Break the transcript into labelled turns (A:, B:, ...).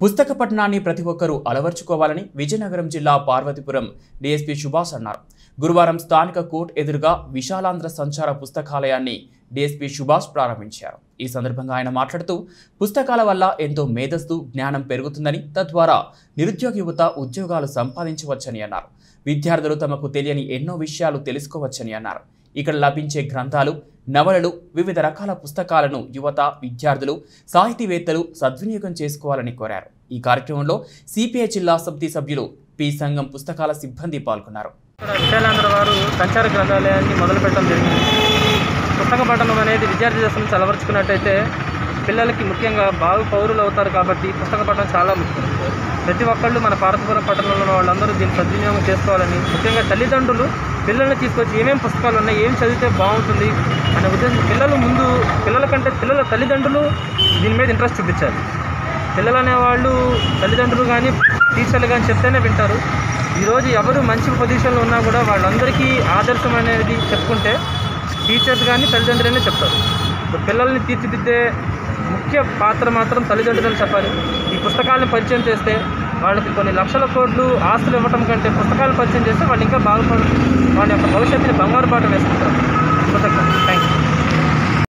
A: పుస్తక పఠనాన్ని ప్రతి ఒక్కరూ అలవర్చుకోవాలని విజయనగరం జిల్లా పార్వతీపురం డీఎస్పీ సుభాష్ అన్నారు గురువారం స్థానిక కోర్టు ఎదురుగా విశాలాంధ్ర సంచార పుస్తకాలయాన్ని డీఎస్పీ సుభాష్ ప్రారంభించారు ఈ సందర్భంగా ఆయన మాట్లాడుతూ పుస్తకాల వల్ల ఎంతో మేధస్సు జ్ఞానం పెరుగుతుందని తద్వారా నిరుద్యోగ యువత ఉద్యోగాలు సంపాదించవచ్చని అన్నారు విద్యార్థులు తమకు తెలియని ఎన్నో విషయాలు తెలుసుకోవచ్చని అన్నారు ఇక్కడ లభించే గ్రంథాలు నవలలు వివిధ రకాల పుస్తకాలను యువత విద్యార్థులు సాహితీవేత్తలు సద్వినియోగం చేసుకోవాలని కోరారు ఈ కార్యక్రమంలో సిపిఐ జిల్లా సమితి సభ్యులు పి సంఘం పుస్తకాల సిబ్బంది పాల్గొన్నారు
B: ఇక్కడ విశాలాంధ్ర వారు సంచార గ్రంథాలయాన్ని మొదలుపెట్టడం జరిగింది పుస్తక పఠనం అనేది విద్యార్థి దశ నుంచి అలవర్చుకున్నట్టయితే పిల్లలకి ముఖ్యంగా బాగు పౌరులు అవుతారు కాబట్టి పుస్తక పఠనం చాలా ముఖ్యం ప్రతి ఒక్కళ్ళు మన పార్వతీపురం పట్టణంలో ఉన్న వాళ్ళందరూ దీన్ని సద్వినియోగం చేసుకోవాలని ముఖ్యంగా తల్లిదండ్రులు పిల్లల్ని తీసుకొచ్చి ఏమేమి పుస్తకాలు ఉన్నాయి ఏం చదివితే బాగుంటుంది అనే ఉద్దేశం పిల్లలు ముందు పిల్లల కంటే పిల్లల తల్లిదండ్రులు దీని మీద ఇంట్రెస్ట్ చూపించాలి పిల్లలు అనేవాళ్ళు తల్లిదండ్రులు కానీ టీచర్లు కానీ చెప్తేనే వింటారు ఈరోజు ఎవరు మంచి పొజిషన్లో ఉన్నా కూడా వాళ్ళందరికీ ఆదర్శం అనేది చెప్పుకుంటే టీచర్స్ కానీ తల్లిదండ్రులనే చెప్తారు ఇప్పుడు పిల్లల్ని తీర్చిదిద్దే ముఖ్య పాత్ర మాత్రం తల్లిదండ్రులను చెప్పాలి ఈ పుస్తకాలను పరిచయం చేస్తే వాళ్ళకి కొన్ని లక్షల కోట్లు ఆస్తులు ఇవ్వటం కంటే పుస్తకాలు పరిచయం చేస్తే వాళ్ళు ఇంకా బాగుపడు వాళ్ళ యొక్క భవిష్యత్తుని బంగారు బాట వేసుకుంటారు కృతజ్ఞత థ్యాంక్ యూ